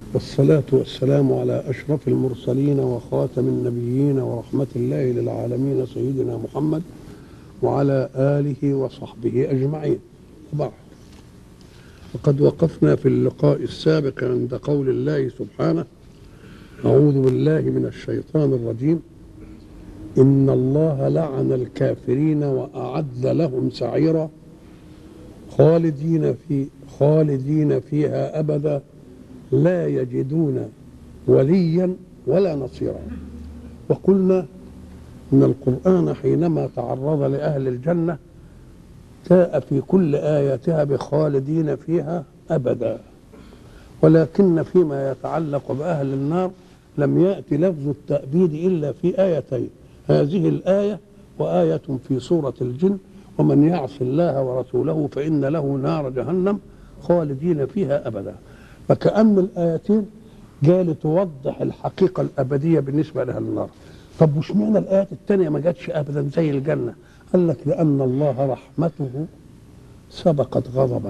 والصلاة والسلام على أشرف المرسلين وخاتم النبيين ورحمة الله للعالمين سيدنا محمد وعلى آله وصحبه أجمعين وبعد وقد وقفنا في اللقاء السابق عند قول الله سبحانه أعوذ بالله من الشيطان الرجيم إن الله لعن الكافرين وأعد لهم سعيرا خالدين في خالدين فيها أبدا لا يجدون وليا ولا نصيرا وقلنا ان القران حينما تعرض لاهل الجنه جاء في كل اياتها بخالدين فيها ابدا ولكن فيما يتعلق باهل النار لم ياتي لفظ التابيد الا في ايتين هذه الايه وايه في سوره الجن ومن يعص الله ورسوله فان له نار جهنم خالدين فيها ابدا فكأن الآيتين جاء لتوضح الحقيقة الأبدية بالنسبة لأهل النار طب وش معنى الآيات الثانية ما جاتش أبدا زي الجنة قال لك لأن الله رحمته سبقت غضبه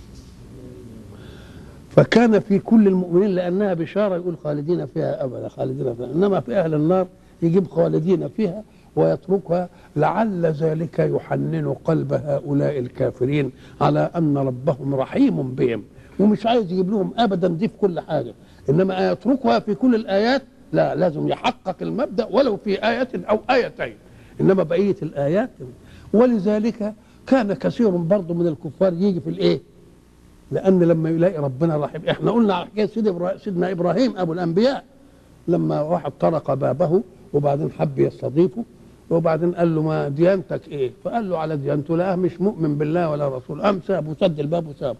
فكان في كل المؤمنين لأنها بشارة يقول خالدين فيها أبدا خالدين فيها إنما في أهل النار يجيب خالدين فيها ويتركها لعل ذلك يحنن قلب هؤلاء الكافرين على أن ربهم رحيم بهم ومش عايز يجيب لهم ابدا دي في كل حاجه انما يتركها في كل الايات لا لازم يحقق المبدا ولو في ايه او ايتين انما بقيه الايات ولذلك كان كثير برضه من الكفار يجي في الايه لان لما يلاقي ربنا رحيم احنا قلنا على حكايه سيدنا إبراهيم, سيدنا ابراهيم ابو الانبياء لما واحد طرق بابه وبعدين حب يستضيفه وبعدين قال له ما ديانتك ايه فقال له على ديانته لا مش مؤمن بالله ولا رسول قام سابه سد الباب وسابه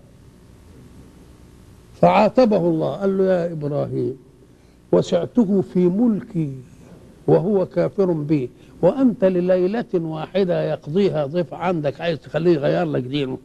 فعاتبه الله قال له يا ابراهيم وسعته في ملكي وهو كافر بي وانت لليله واحده يقضيها ضيف عندك عايز تخليه يغير لك دينه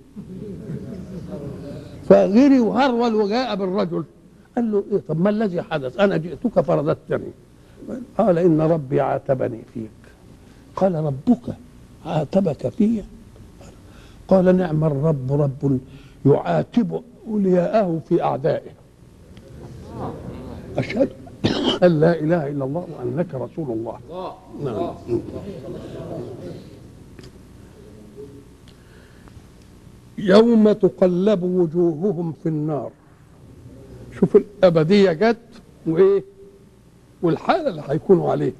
فغري وهرول وجاء بالرجل قال له إيه طب ما الذي حدث انا جئتك فرددتني قال ان ربي عاتبني فيك قال ربك عاتبك في قال نعم الرب رب يعاتب أولياءه في أعدائه أشهد أن لا إله إلا الله وأنك رسول الله نعم يوم تقلب وجوههم في النار شوف الأبدية جت وإيه والحالة اللي هيكونوا عليها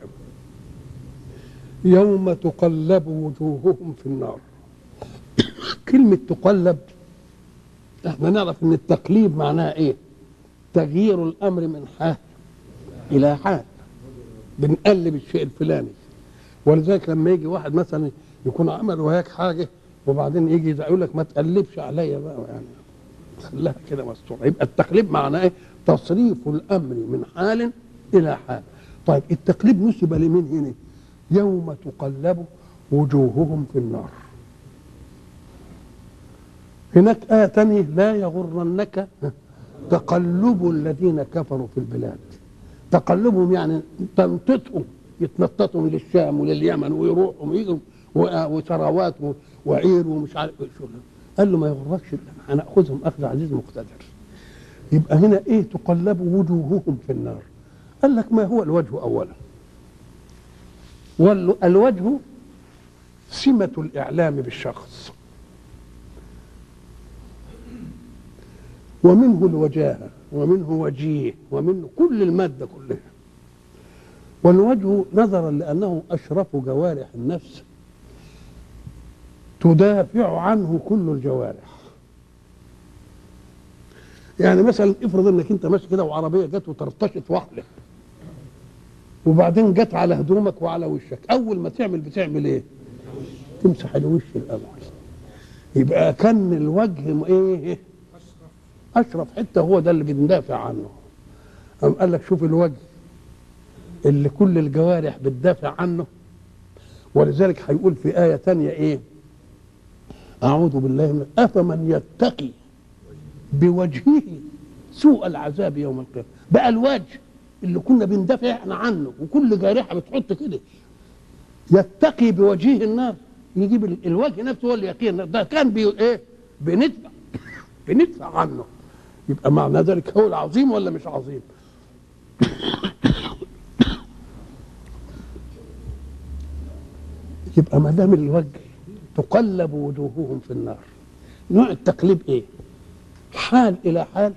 يوم تقلب وجوههم في النار كلمة تقلب احنا نعرف ان التقليب معناه ايه تغيير الامر من حال الى حال بنقلب الشيء الفلاني ولذلك لما يجي واحد مثلا يكون عمل وياك حاجه وبعدين يجي يقول لك ما تقلبش عليا بقى يعني خليها كده مستوره يبقى التقليب معناه ايه تصريف الامر من حال الى حال طيب التقليب نسب لمين هنا يوم تقلب وجوههم في النار هناك آية تانية لا يغرنك تقلب الذين كفروا في البلاد تقلبهم يعني تنططهم يتنططوا للشام ولليمن ويروحوا ويجوا وثروات وعير ومش عارف شو قال له ما يغركش هناخذهم اخذ عزيز مقتدر يبقى هنا ايه تقلب وجوههم في النار قال لك ما هو الوجه اولا والوجه سمة الإعلام بالشخص ومنه الوجاهة ومنه وجيه ومنه كل المادة كلها والوجه نظرا لأنه أشرف جوارح النفس تدافع عنه كل الجوارح يعني مثلا افرض انك انت ماشي كده وعربيه جت وترتشت واحده وبعدين جت على هدومك وعلى وشك اول ما تعمل بتعمل ايه تمسح الوش الاول يبقى كان الوجه ايه اشرف حته هو ده اللي بندافع عنه قام قال لك شوف الوجه اللي كل الجوارح بتدافع عنه ولذلك هيقول في آية تانية إيه أعوذ بالله من أفمن يتقي بوجهه سوء العذاب يوم القيامة بقى الوجه اللي كنا بندافع احنا عنه وكل جارحة بتحط كده يتقي بوجهه النار يجيب الوجه نفسه هو اللي يقي النار ده كان بي ايه بندفع بندفع عنه يبقى معنى ذلك هو العظيم ولا مش عظيم يبقى ما دام الوجه تقلب وجوههم في النار نوع التقليب ايه حال الى حال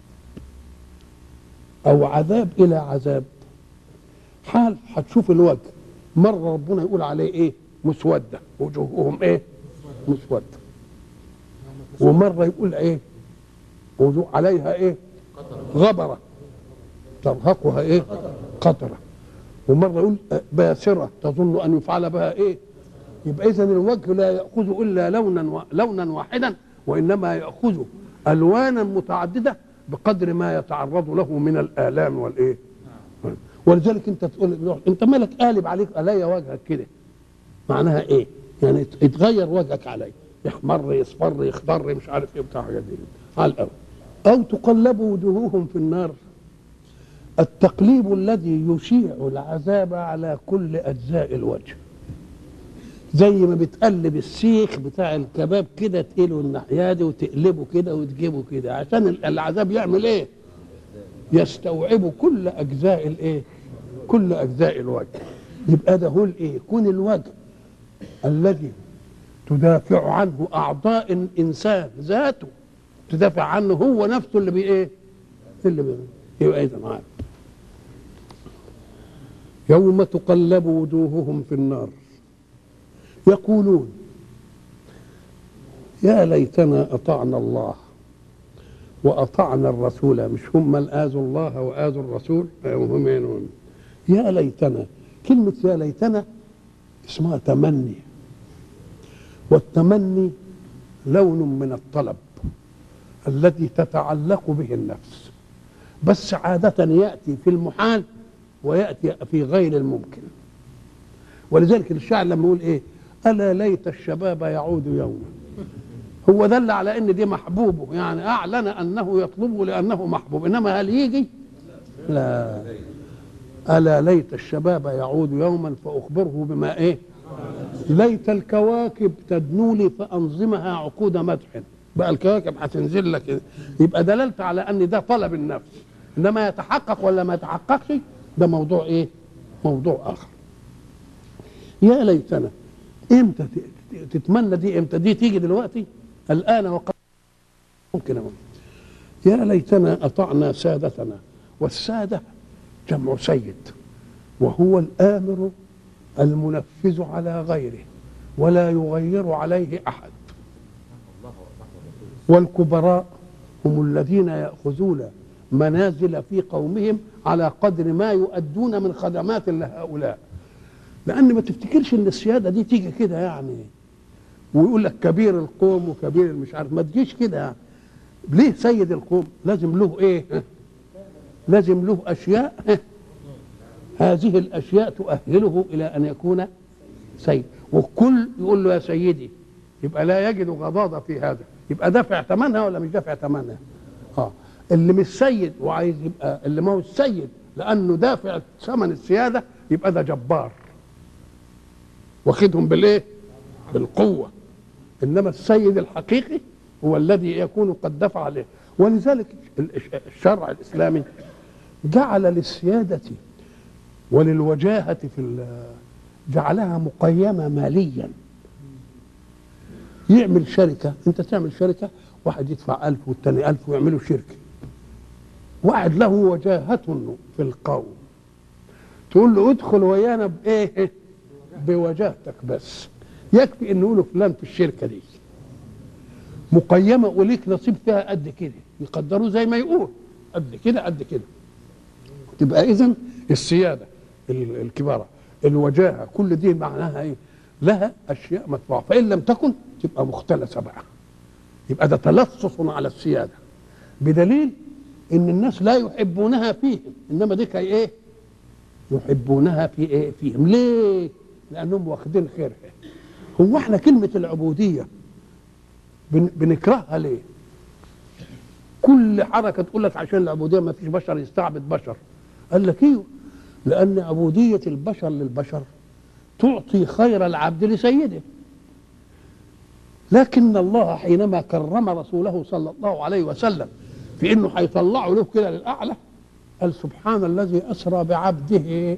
او عذاب الى عذاب حال هتشوف الوجه مره ربنا يقول عليه ايه مسوده وجوههم ايه مسوده ومره يقول ايه وجوه عليها ايه غبره ترهقها ايه قطره ومره يقول باسره تظن ان يفعل بها ايه يبقى اذا الوجه لا ياخذ الا لونا و... لونا واحدا وانما ياخذ الوانا متعدده بقدر ما يتعرض له من الالام والايه ولذلك انت تقول انت مالك قالب عليك عليا وجهك كده معناها ايه يعني يتغير وجهك علي يحمر يصفر يخضر مش عارف ايه بتاع حاجات دي على الاول او تقلب وجوههم في النار التقليب الذي يشيع العذاب على كل اجزاء الوجه زي ما بتقلب السيخ بتاع الكباب كده تقله الناحيه دي وتقلبه كده وتجيبه كده عشان العذاب يعمل ايه يستوعب كل اجزاء الايه كل اجزاء الوجه يبقى ده هو الايه يكون الوجه الذي تدافع عنه اعضاء الانسان ذاته تدافع عنه هو نفسه اللي بي ايه اللي بي يبقى اذا معاك يوم تقلب وجوههم في النار يقولون يا ليتنا اطعنا الله واطعنا الرسول مش هم من اذوا الله واذوا الرسول هم ينون يا ليتنا كلمه يا ليتنا اسمها تمني والتمني لون من الطلب الذي تتعلق به النفس بس عادة يأتي في المحال ويأتي في غير الممكن ولذلك الشاعر لما يقول ايه ألا ليت الشباب يعود يوما هو دل على ان دي محبوبه يعني اعلن انه يطلبه لانه محبوب انما هل يجي لا الا ليت الشباب يعود يوما فاخبره بما ايه ليت الكواكب تدنو لي فانظمها عقود مدح بقى الكواكب هتنزل لك يبقى دللت على ان ده طلب النفس انما يتحقق ولا ما يتحققش ده موضوع ايه موضوع اخر يا ليتنا امتى تتمنى دي امتى دي تيجي دلوقتي الان وقد ممكن أقول. يا ليتنا اطعنا سادتنا والساده جمع سيد وهو الامر المنفذ على غيره ولا يغير عليه احد والكبراء هم الذين ياخذون منازل في قومهم على قدر ما يؤدون من خدمات لهؤلاء لان ما تفتكرش ان السياده دي تيجي كده يعني ويقول لك كبير القوم وكبير مش عارف ما تجيش كده يعني ليه سيد القوم لازم له ايه لازم له اشياء هذه الاشياء تؤهله الى ان يكون سيد والكل يقول له يا سيدي يبقى لا يجد غضاضه في هذا يبقى دافع ثمنها ولا مش دافع ثمنها اه اللي مش سيد وعايز يبقى اللي ما هو السيد لانه دافع ثمن السياده يبقى ده جبار واخدهم بالايه بالقوه انما السيد الحقيقي هو الذي يكون قد دفع عليه ولذلك الشرع الاسلامي جعل للسياده وللوجاهه في جعلها مقيمه ماليا يعمل شركه انت تعمل شركه واحد يدفع ألف والتاني ألف ويعملوا شركه واحد له وجاهة في القوم تقول له ادخل ويانا بايه بوجاهتك بس يكفي ان نقول فلان في الشركه دي مقيمه وليك نصيب فيها قد كده يقدروه زي ما يقول قد كده قد كده تبقى اذا السياده الكبارة الوجاهه كل دي معناها ايه لها اشياء مدفوعه فان لم تكن تبقى مختلسه بقى يبقى ده تلصص على السياده بدليل ان الناس لا يحبونها فيهم انما دي ايه يحبونها في ايه فيهم ليه لانهم واخدين خيرها هو احنا كلمه العبوديه بن بنكرهها ليه كل حركه تقول لك عشان العبوديه ما فيش بشر يستعبد بشر قال لك ايوه لان عبوديه البشر للبشر تعطي خير العبد لسيده لكن الله حينما كرم رسوله صلى الله عليه وسلم في في انه هيطلعه له كده للاعلى قال سبحان الذي اسرى بعبده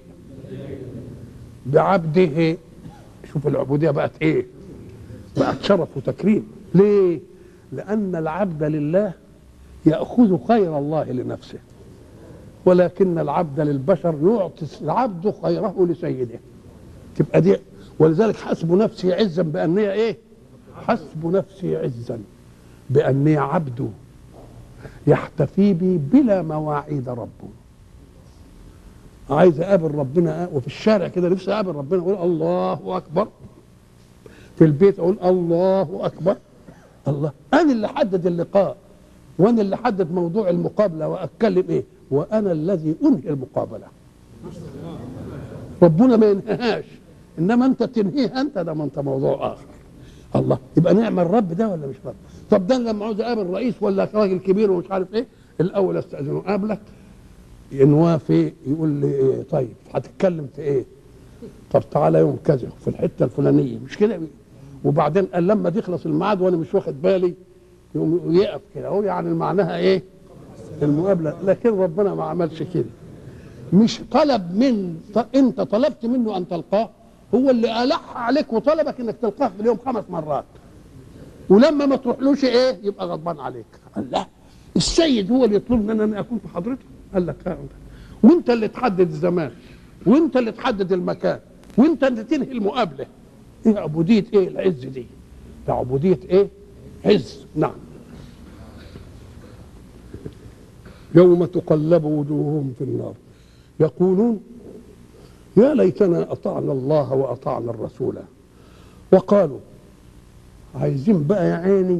بعبده شوف العبوديه بقت ايه بقت شرف وتكريم ليه لان العبد لله ياخذ خير الله لنفسه ولكن العبد للبشر يعطي العبد خيره لسيده تبقى دي ولذلك حسب نفسي عزا باني ايه حسب نفسي عزا باني عبد يحتفي بي بلا مواعيد ربه عايز اقابل ربنا وفي الشارع كده نفسي اقابل ربنا اقول الله اكبر في البيت اقول الله اكبر الله انا اللي حدد اللقاء وانا اللي حدد موضوع المقابله واتكلم ايه وانا الذي انهي المقابله ربنا ما ينهيهاش انما انت تنهيها انت ده ما انت موضوع اخر الله يبقى نعمل رب ده ولا مش رب طب ده لما عاوز اقابل رئيس ولا راجل كبير ومش عارف ايه الاول استاذنه قابلك ينوافي يقول لي إيه طيب هتتكلم في ايه طب تعالى يوم كذا في الحته الفلانيه مش كده وبعدين قال لما تخلص الميعاد وانا مش واخد بالي يقوم يقف كده هو يعني معناها ايه المقابله لكن ربنا ما عملش كده مش طلب من ط- انت طلبت منه ان تلقاه هو اللي الح عليك وطلبك انك تلقاه في اليوم خمس مرات ولما ما تروحلوش ايه يبقى غضبان عليك قال لا السيد هو اللي يطلب مني ان انا اكون في حضرته قال لك ها وانت اللي تحدد الزمان وانت اللي تحدد المكان وانت اللي تنهي المقابله ايه عبوديه ايه العز دي ده عبوديه ايه عز نعم يوم تقلب وجوههم في النار يقولون يا ليتنا اطعنا الله واطعنا الرسول وقالوا عايزين بقى يا عيني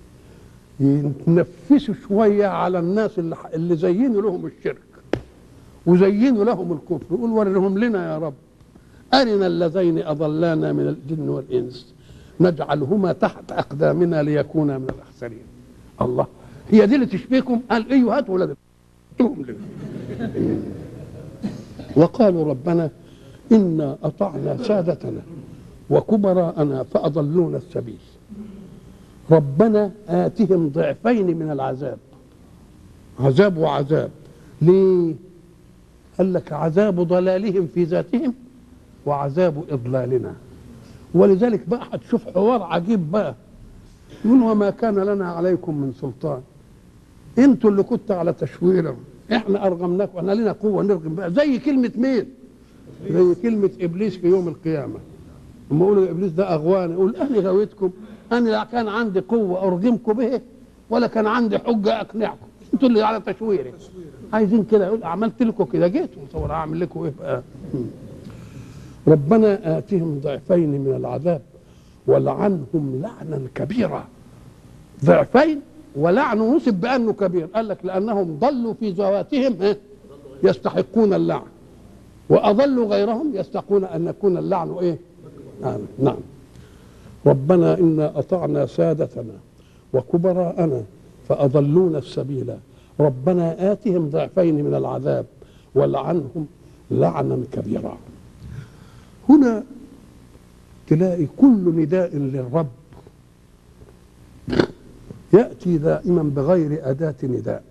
يتنفسوا شويه على الناس اللي, اللي زينوا لهم الشرك وزينوا لهم الكفر يقول ورهم لنا يا رب أرنا اللذين أضلانا من الجن والإنس نجعلهما تحت أقدامنا ليكونا من الأخسرين الله هي دي اللي تشبهكم قال أيها هاتوا ولد هاتوهم لنا وقالوا ربنا إنا أطعنا سادتنا وكبراءنا فأضلونا السبيل ربنا آتهم ضعفين من العذاب عذاب وعذاب ليه قال لك عذاب ضلالهم في ذاتهم وعذاب إضلالنا ولذلك بقى هتشوف حوار عجيب بقى يقول وما كان لنا عليكم من سلطان انتوا اللي كنتوا على تشويرهم احنا ارغمناكم احنا لنا قوه نرغم بقى زي كلمه مين زي كلمه ابليس في يوم القيامه لما يقولوا ابليس ده اغواني يقول انا غويتكم انا لا كان عندي قوه ارغمكم به ولا كان عندي حجه اقنعكم انتوا اللي على تشويري عايزين كده يقول عملت لكم كده جيت مصور اعمل لكم ايه بقى ربنا آتهم ضعفين من العذاب ولعنهم لعنا كبيرا ضعفين ولعن نسب بأنه كبير قال لك لأنهم ضلوا في ذواتهم ها، يستحقون اللعن وأضلوا غيرهم يستحقون أن يكون اللعن إيه نعم, نعم. ربنا إنا أطعنا سادتنا وكبراءنا فأضلونا السبيل ربنا آتهم ضعفين من العذاب ولعنهم لعنا كبيرا هنا تلاقي كل نداء للرب يأتي دائما بغير أداة نداء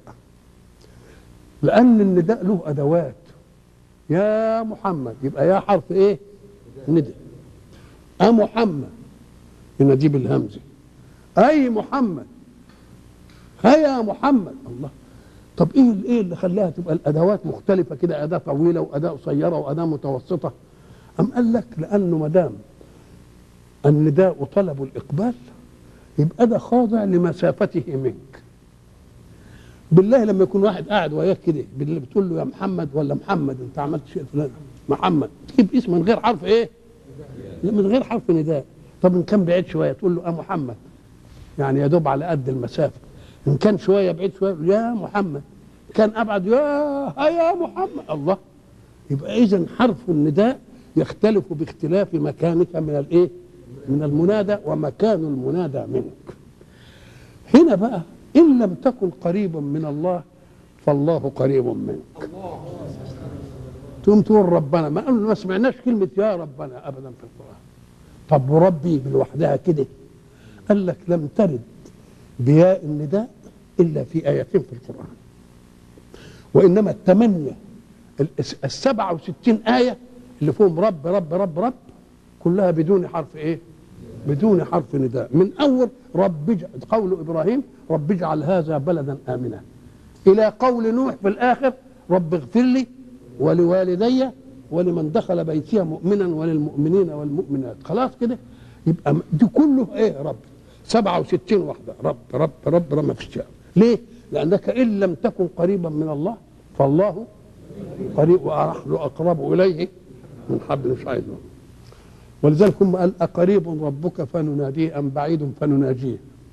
لأن النداء له أدوات يا محمد يبقى يا حرف إيه نداء أ محمد يناديه بالهمزة أي محمد هيا محمد الله طب ايه ايه اللي خلاها تبقى الادوات مختلفه كده اداه طويله واداه قصيره واداه متوسطه أم قال لك لأنه ما دام النداء طلب الإقبال يبقى ده خاضع لمسافته منك بالله لما يكون واحد قاعد وياك كده بالله بتقول له يا محمد ولا محمد انت عملت شيء فلان محمد تجيب اسم من غير حرف ايه لا من غير حرف نداء طب ان كان بعيد شويه تقول له يا محمد يعني يدوب على قد المسافه ان كان شويه بعيد شويه يا محمد كان ابعد يا يا محمد الله يبقى اذا حرف النداء يختلف باختلاف مكانك من الايه من المنادى ومكان المنادى منك هنا بقى ان لم تكن قريبا من الله فالله قريب منك تقوم تقول ربنا ما قالوا ما سمعناش كلمه يا ربنا ابدا في القران طب وربي لوحدها كده قال لك لم ترد بياء النداء الا في ايتين في القران وانما الثمانيه السبعة وستين آية اللي فيهم رب رب رب رب كلها بدون حرف ايه بدون حرف نداء من اول رب اجعل قول ابراهيم رب اجعل هذا بلدا امنا الى قول نوح في الاخر رب اغفر لي ولوالدي ولمن دخل بيتي مؤمنا وللمؤمنين والمؤمنات خلاص كده يبقى دي كله ايه رب 67 واحده رب رب رب, رب ما فيش ليه؟ لانك ان لم تكن قريبا من الله فالله قريب ونحن اقرب اليه من حبل الشعير ولذلك هم قال أقريب ربك فنناديه أم بعيد فنناجيه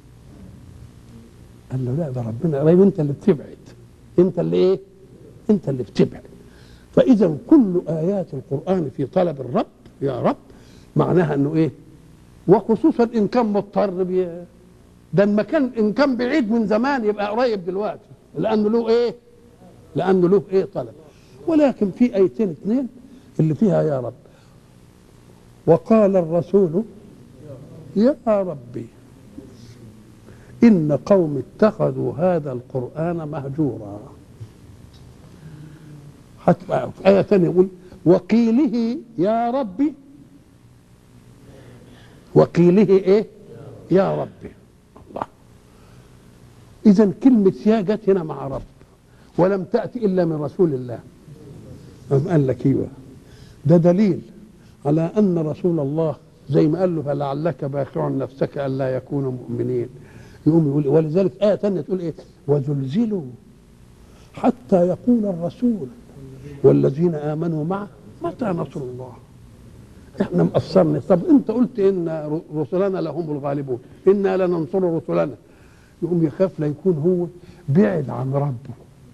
قال له لا ده ربنا قريب أنت اللي بتبعد أنت اللي إيه أنت اللي بتبعد فإذا كل آيات القرآن في طلب الرب يا رب معناها أنه إيه وخصوصا إن كان مضطر بي ده المكان إن كان بعيد من زمان يبقى قريب دلوقتي لأنه له إيه لأنه له إيه طلب ولكن في آيتين اثنين اللي فيها يا رب وقال الرسول يا ربي إن قوم اتخذوا هذا القرآن مهجورا حتى في آية ثانية يقول وقيله يا ربي وقيله إيه يا ربي الله إذا كلمة يا جت هنا مع رب ولم تأتي إلا من رسول الله قال لك ايوه ده دليل على ان رسول الله زي ما قال له فلعلك باخع نفسك الا يكونوا مؤمنين يقوم يقول ولذلك آية ثانية تقول إيه وزلزلوا حتى يقول الرسول والذين آمنوا معه متى نصر الله احنا مقصرنا طب انت قلت ان رسلنا لهم الغالبون انا لننصر رسلنا يقوم يخاف لا يكون هو بعد عن ربه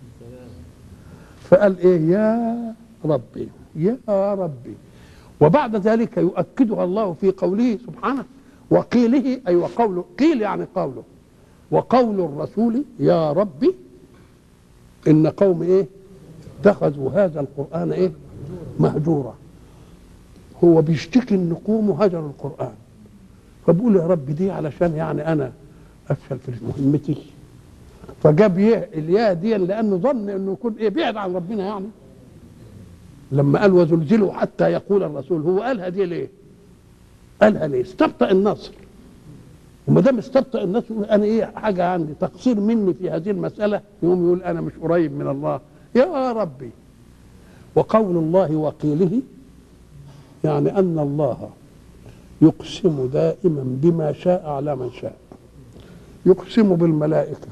فقال ايه يا ربي يا ربي وبعد ذلك يؤكدها الله في قوله سبحانه وقيله أي وقوله قيل يعني قوله وقول الرسول يا ربي إن قوم إيه اتخذوا هذا القرآن إيه مهجورا هو بيشتكي ان قوموا هجروا القرآن فبقول يا رب دي علشان يعني أنا أفشل في مهمتي فجاب الياء دي لأنه ظن إنه يكون إيه بعد عن ربنا يعني لما قال وزلزلوا حتى يقول الرسول هو قالها دي ليه؟ قالها ليه؟ استبطأ النصر وما دام استبطأ النصر انا ايه حاجه عندي تقصير مني في هذه المساله يقوم يقول انا مش قريب من الله يا ربي وقول الله وقيله يعني ان الله يقسم دائما بما شاء على من شاء يقسم بالملائكه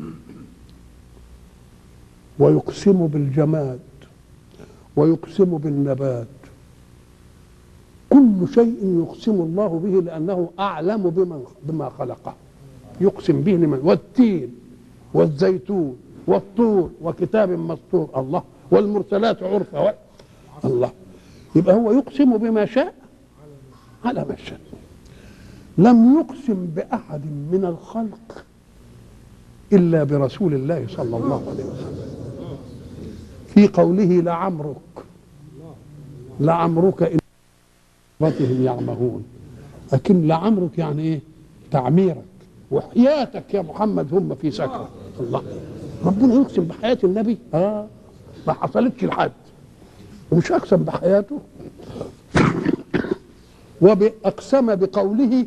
ويقسم بالجماد ويقسم بالنبات كل شيء يقسم الله به لأنه أعلم بمن بما خلقه يقسم به لمن والتين والزيتون والطور وكتاب مسطور الله والمرسلات عرفا الله يبقى هو يقسم بما شاء على ما شاء لم يقسم بأحد من الخلق إلا برسول الله صلى الله عليه وسلم في قوله لعمرك لعمرك إن ربهم يعمهون لكن لعمرك يعني ايه تعميرك وحياتك يا محمد هم في سكرة الله ربنا يقسم بحياة النبي اه ما حصلتش لحد ومش اقسم بحياته وأقسم بقوله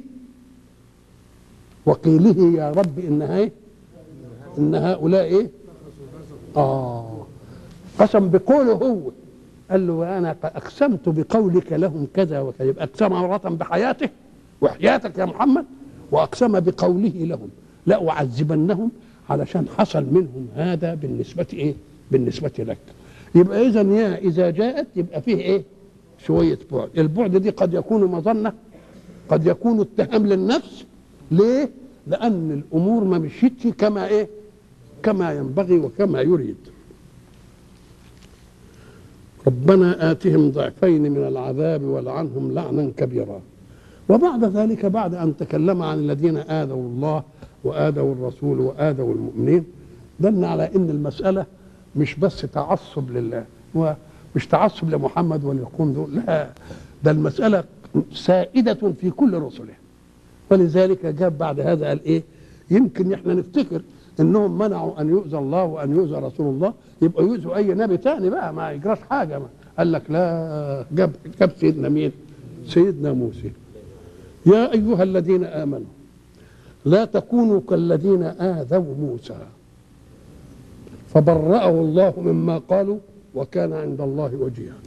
وقيله يا رب إنها إيه؟ إن هؤلاء إيه؟ آه قسم بقوله هو قال له وانا اقسمت بقولك لهم كذا وكذا يبقى اقسم مرة بحياته وحياتك يا محمد واقسم بقوله لهم لا اعذبنهم علشان حصل منهم هذا بالنسبة ايه؟ بالنسبة لك يبقى اذا يا اذا جاءت يبقى فيه ايه؟ شوية بعد البعد دي قد يكون مظنة قد يكون اتهام للنفس ليه؟ لأن الأمور ما مشيتش كما إيه؟ كما ينبغي وكما يريد ربنا آتهم ضعفين من العذاب ولعنهم لعنا كبيرا وبعد ذلك بعد أن تكلم عن الذين آذوا الله وآذوا الرسول وآذوا المؤمنين دل على أن المسألة مش بس تعصب لله ومش تعصب لمحمد وللقوم دول لا ده المسألة سائدة في كل رسله ولذلك جاب بعد هذا قال إيه يمكن احنا نفتكر انهم منعوا ان يؤذى الله وان يؤذى رسول الله يبقى يؤذوا اي نبي تاني بقى ما يجراش حاجه ما. قال لك لا جاب جاب سيدنا مين؟ سيدنا موسى يا ايها الذين امنوا لا تكونوا كالذين اذوا موسى فبرأه الله مما قالوا وكان عند الله وجيها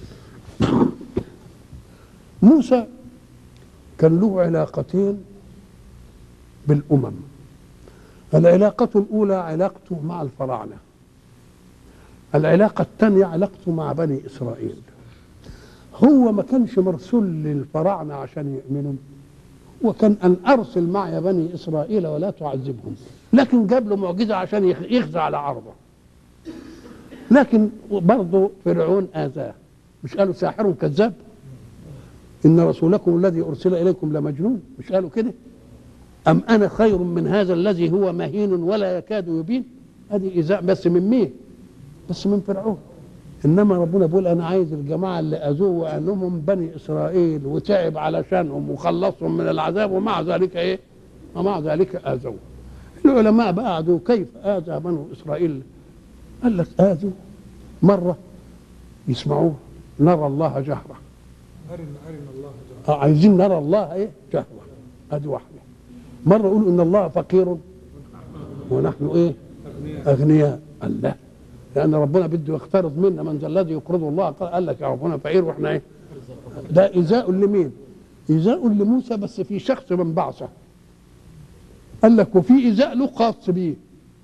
موسى كان له علاقتين بالأمم العلاقة الأولى علاقته مع الفراعنة العلاقة الثانية علاقته مع بني إسرائيل هو ما كانش مرسول للفراعنة عشان يؤمنوا وكان أن أرسل معي بني إسرائيل ولا تعذبهم لكن جاب له معجزة عشان يخزى على عرضه لكن برضه فرعون آذاه مش قالوا ساحر كذاب إن رسولكم الذي أرسل إليكم لمجنون مش قالوا كده أم أنا خير من هذا الذي هو مهين ولا يكاد يبين هذه إيذاء بس من مين بس من فرعون إنما ربنا بيقول أنا عايز الجماعة اللي أذوه وأنهم بني إسرائيل وتعب علشانهم وخلصهم من العذاب ومع ذلك إيه ومع ذلك آذوه العلماء بقى قعدوا كيف آذى بنو إسرائيل قال لك آذوا مرة يسمعوه نرى الله جهرة أرنا أرنا الله جل آه، عايزين نرى الله ايه جهرة ادي واحدة مرة يقولوا ان الله فقير ونحن ايه أغنياء اغنياء الله لان ربنا بده يقترض منا من ذا الذي يقرض الله قال قال لك يا ربنا فقير واحنا ايه ده ايذاء لمين ايذاء لموسى بس في شخص من بعثه قال لك وفي ايذاء له خاص بيه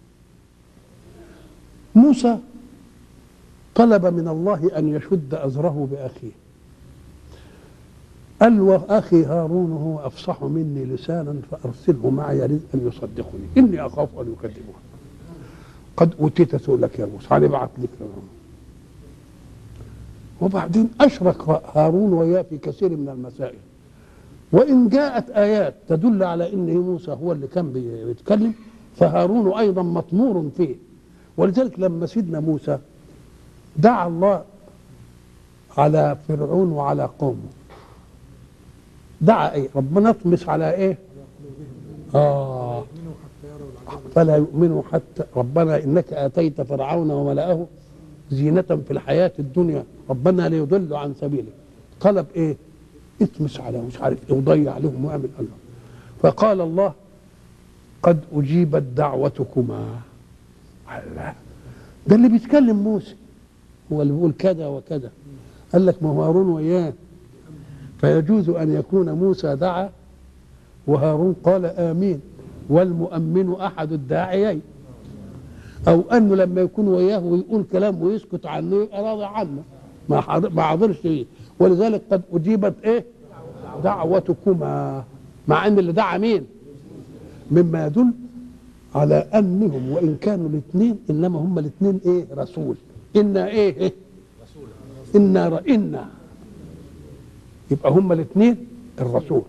موسى طلب من الله ان يشد ازره باخيه قال واخي هارون هو افصح مني لسانا فارسله معي يريد ان يصدقني اني اخاف ان يكذبون قد اوتيت سؤلك يا موسى تعالى ابعث لك وبعدين اشرك هارون وياه في كثير من المسائل وان جاءت ايات تدل على ان موسى هو اللي كان بيتكلم فهارون ايضا مطمور فيه ولذلك لما سيدنا موسى دعا الله على فرعون وعلى قومه دعا ايه ربنا اطمس على ايه اه منه حتى يروا العذاب فلا يؤمنوا حتى ربنا انك اتيت فرعون وملأه زينة في الحياة الدنيا ربنا ليضلوا عن سبيلك طلب ايه اطمس على مش عارف ايه وضيع عليهم واعمل الله فقال الله قد اجيبت دعوتكما الله ده اللي بيتكلم موسى هو اللي بيقول كذا وكذا قال لك ما هو هارون وياه فيجوز ان يكون موسى دعا وهارون قال امين والمؤمن احد الداعيين او انه لما يكون وياه ويقول كلام ويسكت عنه يبقى راضي عنه ما حاضر- ما حاضرش فيه ولذلك قد اجيبت ايه دعوتكما مع ان اللي دعا مين مما يدل على انهم وان كانوا الاثنين انما هم الاثنين ايه رسول انا ايه, إيه؟ انا رأينا يبقى هم الاثنين الرسول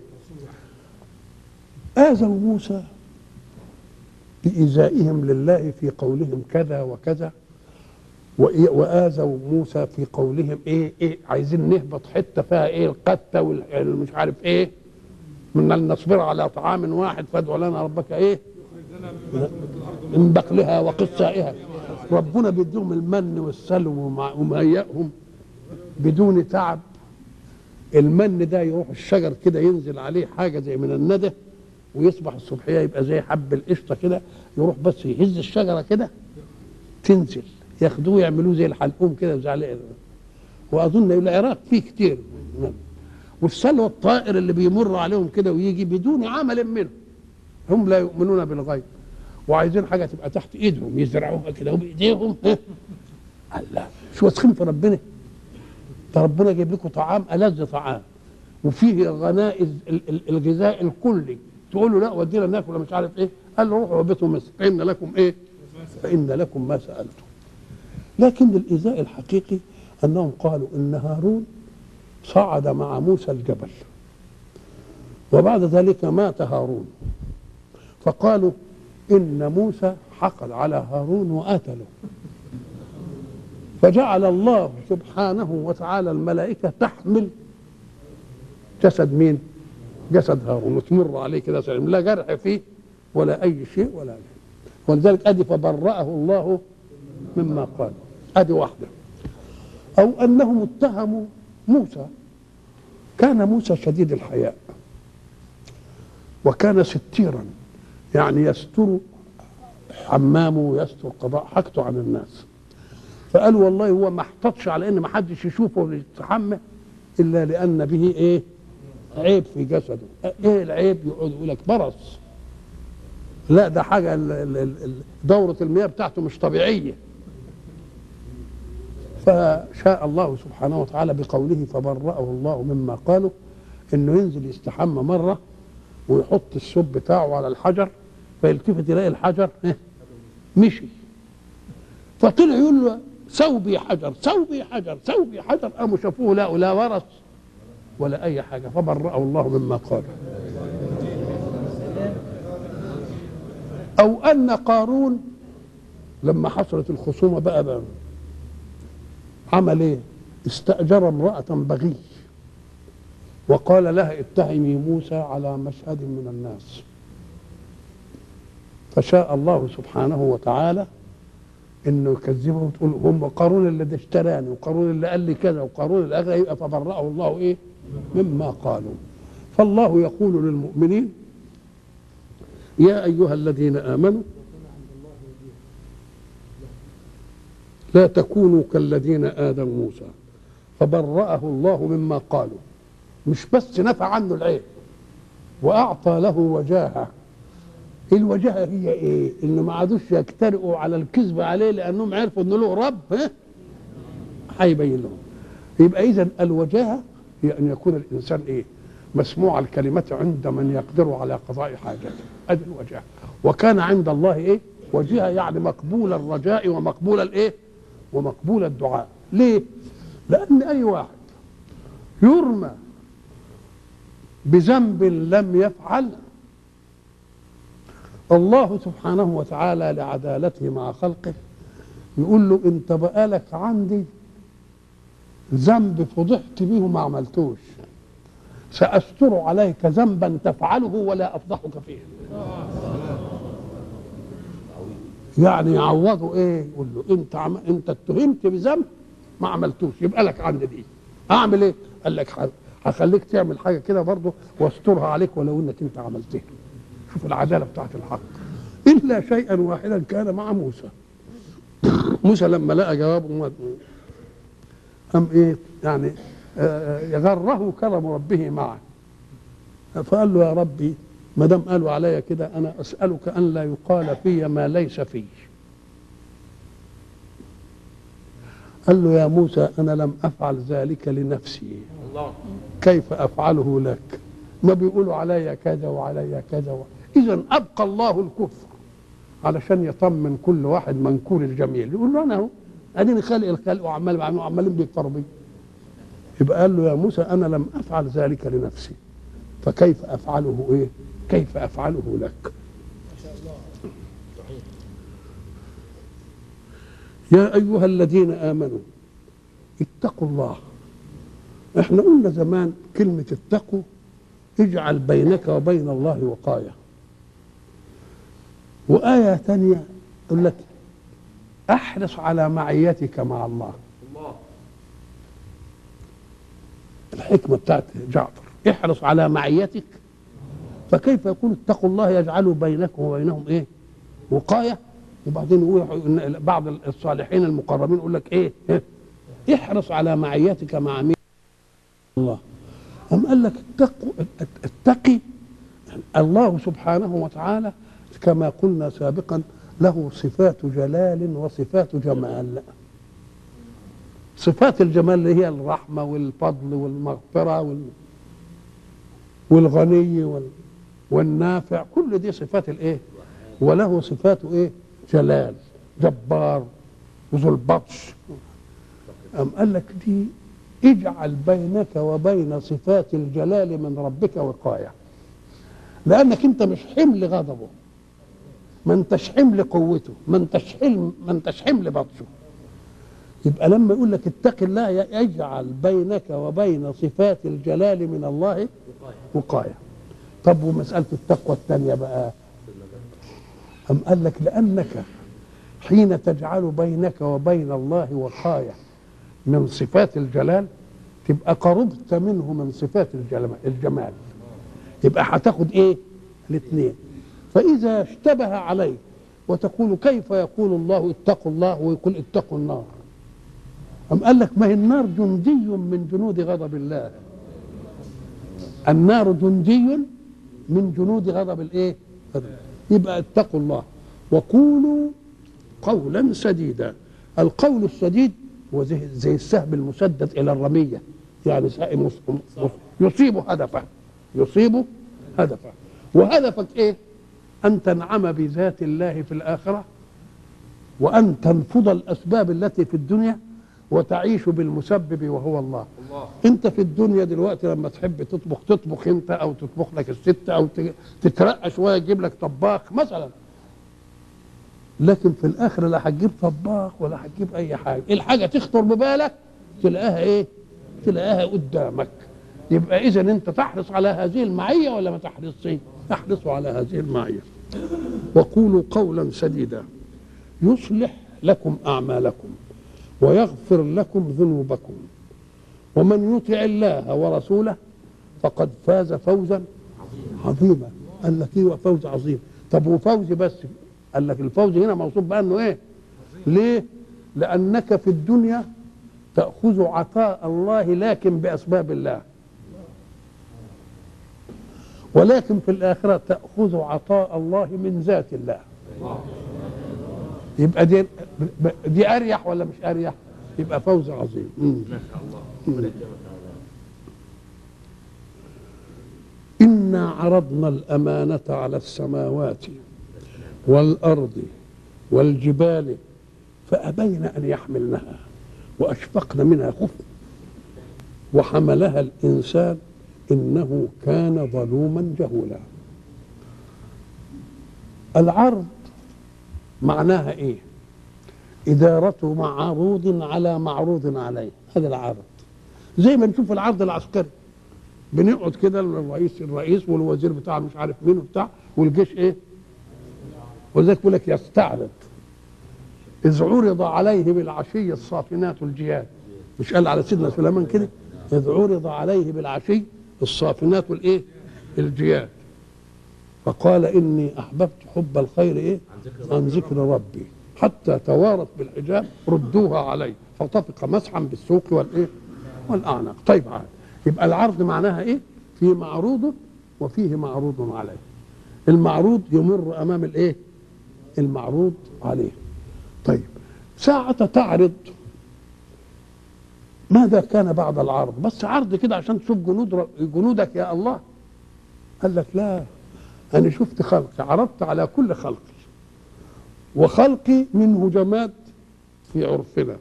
آذوا موسى بإيذائهم لله في قولهم كذا وكذا وإيه- وآذوا موسى في قولهم إيه إيه عايزين نهبط حتة فيها إيه القتة والمش عارف إيه من أن نصبر على طعام واحد فادع لنا ربك إيه لنا مما تنبت الأرض من بقلها وقثائها ربنا بيديهم المن والسلو ومع- ومهيئهم بدون تعب المن ده يروح الشجر كده ينزل عليه حاجه زي من الندى ويصبح الصبحيه يبقى زي حب القشطه كده يروح بس يهز الشجره كده تنزل ياخدوه يعملوه زي الحلقوم كده زي عليه واظن العراق فيه كتير والسلوى الطائر اللي بيمر عليهم كده ويجي بدون عمل منه هم لا يؤمنون بالغيب وعايزين حاجه تبقى تحت ايدهم يزرعوها كده وبايديهم ها؟ الله شو واثقين في ربنا ده ربنا جايب لكم طعام ألذ طعام وفيه غنائز ال- ال- الغذاء الكلي تقول له لا ودينا ناكل مش عارف ايه قال له روحوا وبيتوا مصر فإن لكم ايه فإن لكم ما سألتم لكن الإيذاء الحقيقي أنهم قالوا إن هارون صعد مع موسى الجبل وبعد ذلك مات هارون فقالوا إن موسى حقد على هارون وقتله فجعل الله سبحانه وتعالى الملائكة تحمل جسد مين؟ جسد هارون وتمر عليه كده سلم لا جرح فيه ولا أي شيء ولا شيء ولذلك ادي فبرأه الله مما قال ادي واحده او انهم اتهموا موسى كان موسى شديد الحياء وكان ستيرا يعني يستر حمامه ويستر قضاء حاجته عن الناس فقالوا والله هو ما احتطش على ان ما حدش يشوفه ويستحمى الا لان به ايه عيب في جسده ايه العيب يقعد يقول لك برص لا ده حاجه ال- ال- ال- دوره المياه بتاعته مش طبيعيه فشاء الله سبحانه وتعالى بقوله فبرأه الله مما قالوا انه ينزل يستحمى مره ويحط السب بتاعه على الحجر فيلتفت يلاقي الحجر إيه؟ مشي فطلع يقول له سوبي حجر سوبي حجر سوبي حجر قاموا شافوه لا لا ورث ولا اي حاجه فبرأه الله مما قال او ان قارون لما حصلت الخصومه بقى, بقى عمل ايه استاجر امراه بغي وقال لها اتهمي موسى على مشهد من الناس فشاء الله سبحانه وتعالى انه يكذبه وتقول هم قارون اللي ده اشتراني وقارون اللي قال لي كذا وقارون اللي قال يبقى فبرأه الله ايه مما قالوا فالله يقول للمؤمنين يا ايها الذين امنوا لا تكونوا كالذين آذوا موسى فبرأه الله مما قالوا مش بس نفى عنه العيب وأعطى له وجاهة الوجاهة هي إيه؟ إن ما عادوش يجترئوا على الكذب عليه لأنهم عرفوا إنه له رب ها؟ هيبين لهم يبقى إذا الوجاهة هي أن يكون الإنسان إيه؟ مسموع الكلمة عند من يقدر على قضاء حاجته هذه الوجاهة وكان عند الله إيه؟ وجهة يعني مقبول الرجاء ومقبول الإيه؟ ومقبول الدعاء ليه لان اي واحد يرمى بذنب لم يفعل الله سبحانه وتعالى لعدالته مع خلقه يقول له انت بقالك عندي ذنب فضحت به وما عملتوش سأستر عليك ذنبا تفعله ولا أفضحك فيه يعني يعوضه ايه يقول له انت عم... انت اتهمت بذنب ما عملتوش يبقى لك عند دي اعمل ايه قال لك ح- هخليك تعمل حاجه كده برضه واسترها عليك ولو انك انت عملتها شوف العداله بتاعت الحق الا شيئا واحدا كان مع موسى موسى لما لقى جوابه ما- قام ايه يعني آه، غره كرم ربه معه فقال له يا ربي ما دام قالوا عليا كده انا اسالك ان لا يقال في ما ليس في قال له يا موسى انا لم افعل ذلك لنفسي الله كيف افعله لك ما بيقولوا عليا كذا وعليا كذا و... اذا ابقى الله الكفر علشان يطمن كل واحد منكور الجميل يقول له انا اهو اديني خالق الخلق وعمال بعمل وعمالين بيكفروا بي يبقى قال له يا موسى انا لم افعل ذلك لنفسي فكيف افعله ايه كيف افعله لك يا ايها الذين امنوا اتقوا الله احنا قلنا زمان كلمة اتقوا اجعل بينك وبين الله وقاية وآية تانية يقول لك احرص على معيتك مع الله الله الحكمة بتاعت جعفر احرص على معيتك فكيف يقول اتقوا الله يجعل بينكم وبينهم ايه وقاية وبعدين يقول إن بعض الصالحين المقربين يقول لك ايه إيه؟ احرص على معيتك مع مين الله أم قال لك اتقوا اتقي الله سبحانه وتعالى كما قلنا سابقا له صفات جلال وصفات جمال صفات الجمال اللي هي الرحمة والفضل والمغفرة وال والغني وال والنافع كل دي صفات الايه وله صفات ايه جلال جبار وذو البطش أم قال لك دي اجعل بينك وبين صفات الجلال من ربك وقاية لأنك أنت مش حمل غضبه ما انتش حمل قوته ما انتش حمل ما انتش حمل بطشه يبقى لما يقول لك اتق الله يجعل بينك وبين صفات الجلال من الله وقاية طب ومسألة التقوى الثانية بقى أم قال لك لأنك حين تجعل بينك وبين الله وقاية من صفات الجلال تبقى قربت منه من صفات الجلم- الجمال يبقى هتاخد ايه الاثنين فإذا اشتبه عليك وتقول كيف يقول الله اتقوا الله ويقول اتقوا النار أم قال لك ما هي النار جندي من جنود غضب الله النار جندي من جنود غضب الايه غضب. يبقى اتقوا الله وقولوا قولا سديدا القول السديد هو زي, زي السهم المسدد الى الرميه يعني سهم مص- مص- يصيب هدفه يصيب هدفه وهدفك ايه ان تنعم بذات الله في الاخره وان تنفض الاسباب التي في الدنيا وتعيش بالمسبب وهو الله انت في الدنيا دلوقتي لما تحب تطبخ تطبخ انت او تطبخ لك الست او ت- تترقى شويه تجيب لك طباخ مثلا لكن في الاخره لا هتجيب طباخ ولا هتجيب اي حاجه الحاجه تخطر ببالك تلاقيها ايه تلاقيها قدامك يبقى اذا انت تحرص على هذه المعيه ولا ما تحرصش تحرص على هذه المعيه وقولوا قولا سديدا يصلح لكم اعمالكم ويغفر لكم ذنوبكم ومن يطع الله ورسوله فقد فاز فوزا عظيما قال لك ايه فوز عظيم طب وفوز بس قال لك الفوز هنا موصوف بانه ايه ليه لانك في الدنيا تاخذ عطاء الله لكن باسباب الله ولكن في الاخره تاخذ عطاء الله من ذات الله يبقى دي دي اريح ولا مش اريح يبقى فوز عظيم مم. إنا عرضنا الأمانة على السماوات والأرض والجبال فأبين أن يحملنها وأشفقن منها خفا وحملها الإنسان إنه كان ظلوما جهولا العرض معناها إيه إدارة معروض على معروض عليه هذا العرض زي ما نشوف العرض العسكري بنقعد كده الرئيس الرئيس والوزير بتاع مش عارف مين وبتاع والجيش ايه ولذلك بيقول لك يستعرض إذ عرض عليه بالعشي الصافنات الجياد مش قال على سيدنا سليمان كده إذ عرض عليه بالعشي الصافنات الإيه الجياد فقال إني أحببت حب الخير إيه عن ذكر ربي حتى توارت بالحجاب ردوها عليه فطفق مسحا بالسوق والإيه والأعناق طيب عاد يبقى العرض معناها إيه في معروض وفيه معروض عليه المعروض يمر أمام الإيه المعروض عليه طيب ساعة تعرض ماذا كان بعد العرض بس عرض كده عشان تشوف جنود جنودك يا الله قال لك لا أنا شفت خلقي عرضت على كل خلقي وخلقي منه جماد في عرفنا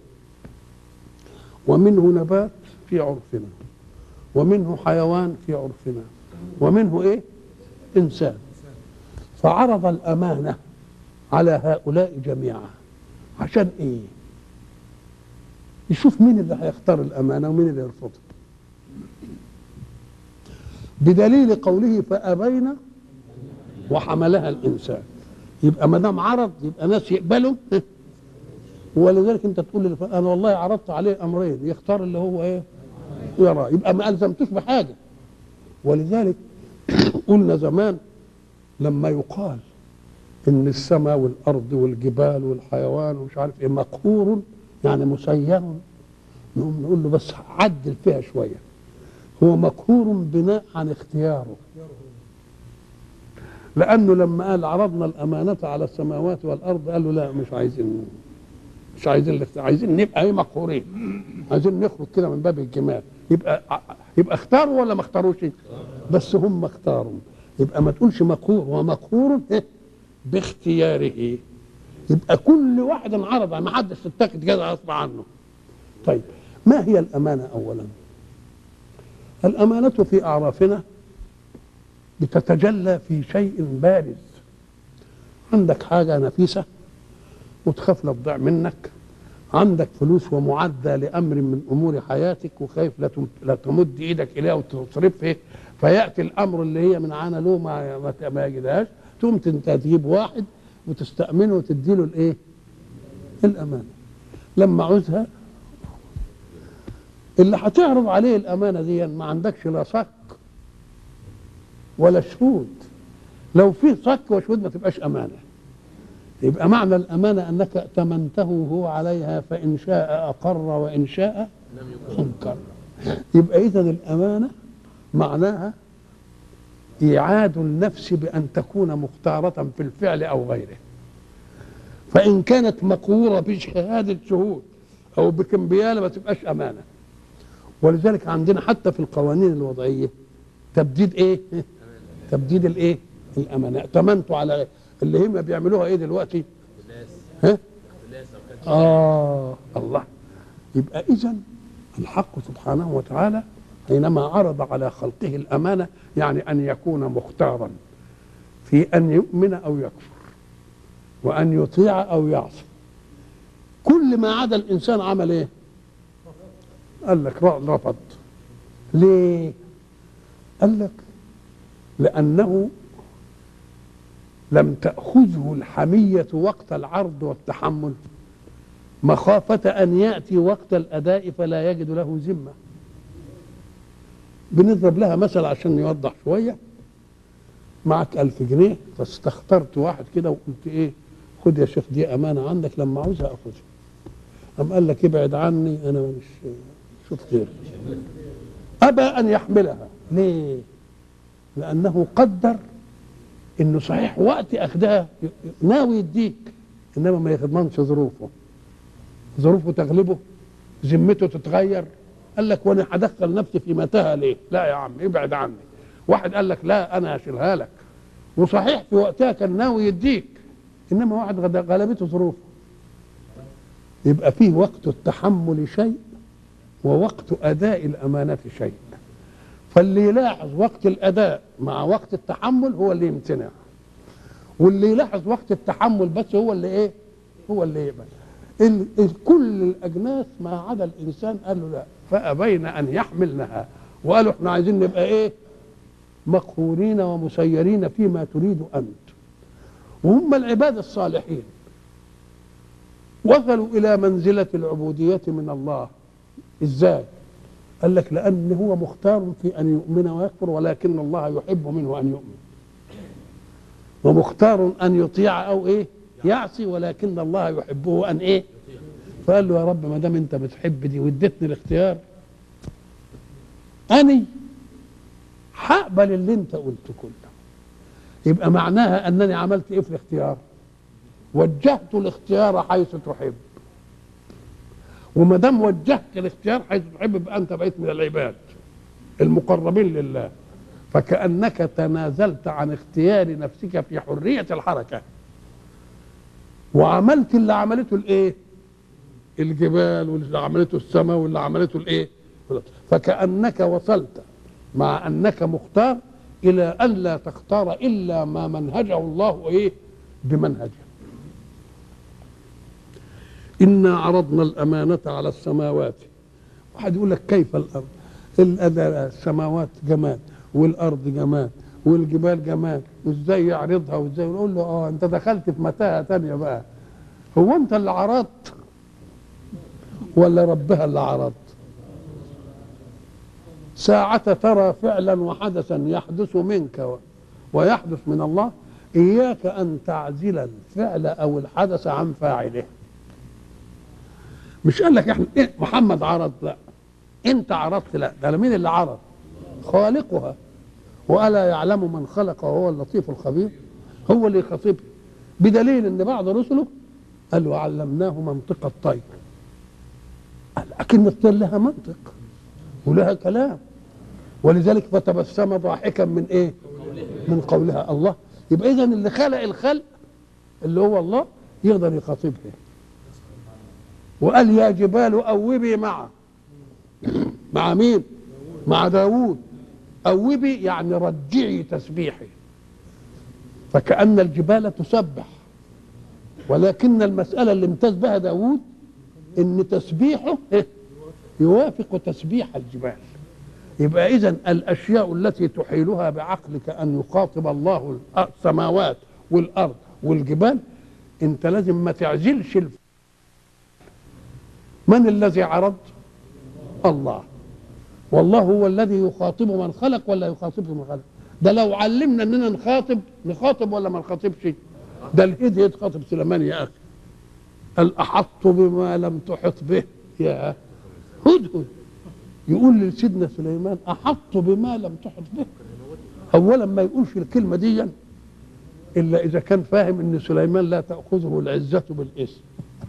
ومنه نبات في عرفنا ومنه حيوان في عرفنا ومنه ايه انسان فعرض الامانه على هؤلاء جميعا عشان ايه يشوف مين اللي هيختار الامانه ومين اللي يرفضها بدليل قوله فابين وحملها الانسان يبقى ما دام عرض يبقى ناس يقبلوا ولذلك انت تقول لي انا والله عرضت عليه امرين يختار اللي هو ايه يرى يبقى ما الزمتوش بحاجه ولذلك قلنا زمان لما يقال ان السماء والارض والجبال والحيوان ومش عارف ايه مقهور يعني مسير نقوم نقول له بس عدل فيها شويه هو مقهور بناء عن اختياره لانه لما قال عرضنا الامانه على السماوات والارض قال له لا مش عايزين مش عايزين الاختيار عايزين نبقى ايه مقهورين عايزين نخرج كده من باب الجمال يبقى يبقى اختاروا ولا ما اختاروش بس هم اختاروا يبقى ما تقولش مقهور هو مقهور إيه؟ باختياره يبقى كل واحد انعرض ما حدش تتاخد كده غصب عنه طيب ما هي الامانه اولا الامانه في اعرافنا بتتجلى في شيء بارز عندك حاجه نفيسه وتخاف لا تضيع منك عندك فلوس ومعدة لأمر من أمور حياتك وخايف لا لا تمد إيدك إليها وتصرفها فيأتي الأمر اللي هي من عانى له ما ما, ما يجدهاش تقوم أنت تجيب واحد وتستأمنه وتديله الايه الامانه لما عوزها اللي هتعرض عليه الامانه دي ما عندكش لا صك ولا شهود لو في صك وشهود ما تبقاش امانه يبقى معنى الامانه انك ائتمنته هو عليها فان شاء اقر وان شاء انكر يبقى اذا الامانه معناها ايعاد النفس بان تكون مختاره في الفعل او غيره فان كانت مقوره بشهاده شهود او بكمبياله ما تبقاش امانه ولذلك عندنا حتى في القوانين الوضعيه تبديد ايه تبديد الايه الامانه ائتمنتوا على اللي هم بيعملوها ايه دلوقتي ها اه الله يبقى اذا الحق سبحانه وتعالى حينما عرض على خلقه الامانه يعني ان يكون مختارا في ان يؤمن او يكفر وان يطيع او يعصي كل ما عدا الانسان عمل ايه قال لك رفض ليه قال لك لانه لم تاخذه الحميه وقت العرض والتحمل مخافه ان ياتي وقت الاداء فلا يجد له ذمه بنضرب لها مثل عشان يوضح شويه معك ألف جنيه فاستخترت واحد كده وقلت ايه خد يا شيخ دي امانه عندك لما عاوزها اخذها قام قال لك ابعد عني انا مش شوف غيري ابى ان يحملها ليه لانه قدر انه صحيح وقت اخدها ناوي يديك انما ما يضمنش ظروفه ظروفه تغلبه ذمته تتغير قال لك وانا هدخل نفسي في متاهه ليه؟ لا يا عم ابعد عني. واحد قال لك لا انا هشيلها لك. وصحيح في وقتها كان ناوي يديك انما واحد غلبته ظروفه. يبقى فيه وقت التحمل شيء ووقت اداء الامانه شيء. فاللي يلاحظ وقت الاداء مع وقت التحمل هو اللي يمتنع. واللي يلاحظ وقت التحمل بس هو اللي ايه؟ هو اللي يقبل. ال ال كل الاجناس ما عدا الانسان قال له لا فابين ان يحملنها وقالوا احنا عايزين نبقى ايه مقهورين ومسيرين فيما تريد انت وهم العباد الصالحين وصلوا الى منزله العبوديه من الله ازاي قال لك لان هو مختار في ان يؤمن ويكفر ولكن الله يحب منه ان يؤمن ومختار ان يطيع او ايه يعصي ولكن الله يحبه ان ايه فقال له يا رب ما دام انت بتحب دي واديتني الاختيار اني هقبل اللي انت قلته كله يبقى معناها انني عملت ايه في الاختيار وجهت الاختيار حيث تحب وما دام وجهت الاختيار حيث تحب يبقى انت بقيت من العباد المقربين لله فكانك تنازلت عن اختيار نفسك في حريه الحركه وعملت اللي عملته الايه الجبال واللي عملته السماء واللي عملته الايه فكانك وصلت مع انك مختار الى ان لا تختار الا ما منهجه الله ايه بمنهجه انا عرضنا الامانه على السماوات واحد يقول لك كيف الارض السماوات جماد والارض جماد والجبال جمال وازاي يعرضها وازاي نقول له اه انت دخلت في متاهه تانية بقى هو انت اللي عرضت ولا ربها اللي عرض ساعة ترى فعلا وحدثا يحدث منك ويحدث من الله إياك أن تعزل الفعل أو الحدث عن فاعله مش قال لك احنا إيه محمد عرض لا انت عرضت لا ده مين اللي عرض خالقها والا يعلم من خلق وهو اللطيف الخبير هو اللي يخاطبه بدليل ان بعض رسله قال له علمناه منطق الطير لكن الطير لها منطق ولها كلام ولذلك فتبسم ضاحكا من ايه من قولها الله يبقى اذا اللي خلق الخلق اللي هو الله يقدر يخاطبها وقال يا جبال اوبي معه مع مين مع داوود أوبي يعني رجعي تسبيحي فكأن الجبال تسبح ولكن المسألة اللي امتاز بها داود ان تسبيحه يوافق تسبيح الجبال يبقى اذا الاشياء التي تحيلها بعقلك ان يخاطب الله السماوات والارض والجبال انت لازم ما تعزلش الف... من الذي عرض الله والله هو الذي يخاطب من خلق ولا يخاطب من خلق ده لو علمنا اننا نخاطب نخاطب ولا ما نخاطبش ده الهدي يتخاطب سليمان يا اخي قال احط بما لم تحط به يا هدهد يقول لسيدنا سليمان احط بما لم تحط به اولا ما يقولش الكلمه دي الا اذا كان فاهم ان سليمان لا تاخذه العزه بالاسم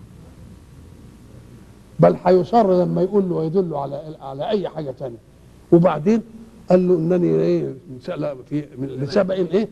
بل هيصر لما يقول له ويدل على على اي حاجه ثانيه وبعدين قال له انني ايه لا في من لسبأ ايه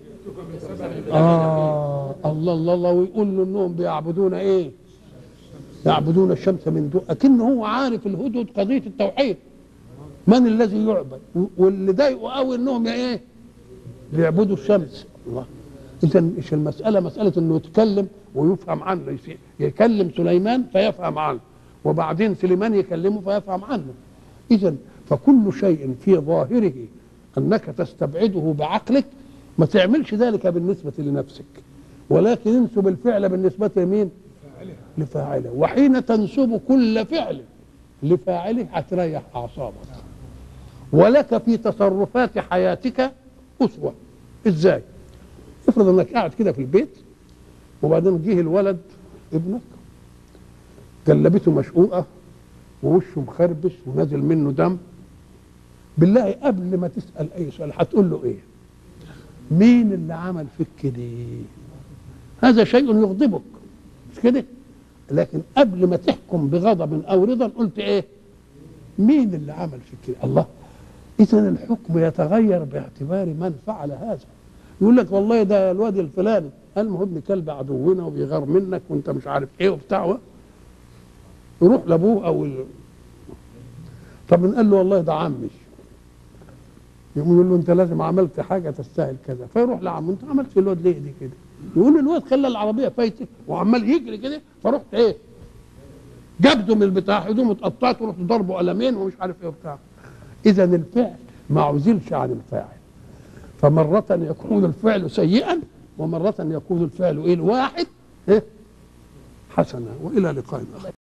اه الله الله الله ويقول له انهم بيعبدون ايه يعبدون الشمس من دون اكنه هو عارف الهدهد قضيه التوحيد من الذي يعبد واللي ضايقه قوي انهم ايه بيعبدوا الشمس الله اذا مش المساله مساله انه يتكلم ويفهم عنه يكلم سليمان فيفهم عنه وبعدين سليمان يكلمه فيفهم عنه اذا فكل شيء في ظاهره انك تستبعده بعقلك ما تعملش ذلك بالنسبه لنفسك ولكن انسب الفعل بالنسبه لمين لفاعله وحين تنسب كل فعل لفاعله هتريح اعصابك ولك في تصرفات حياتك اسوه ازاي افرض انك قاعد كده في البيت وبعدين جه الولد ابنك جلبته مشقوقه ووشه مخربش ونازل منه دم بالله قبل ما تسال اي سؤال هتقول له ايه مين اللي عمل فيك كده هذا شيء يغضبك مش كده لكن قبل ما تحكم بغضب او رضا قلت ايه مين اللي عمل فيك كده الله اذا الحكم يتغير باعتبار من فعل هذا يقول لك والله ده الواد الفلاني قال ما هو ابن كلب عدونا وبيغار منك وانت مش عارف ايه وبتاع يروح لابوه او ال... طب قال له والله ده عمي يقوم يقول له انت لازم عملت حاجه تستاهل كذا فيروح لعمه انت عملت في الواد ليه دي كده يقول الواد خلى العربيه فايته وعمال يجري كده فرحت ايه جبده من البتاع هدومه اتقطعت ورحت ضربه قلمين ومش عارف ايه وبتاع اذا الفعل ما عزلش عن الفاعل فمرة يكون الفعل سيئا ومرة يكون الفعل ايه الواحد إيه؟ حسنا والى لقاء اخر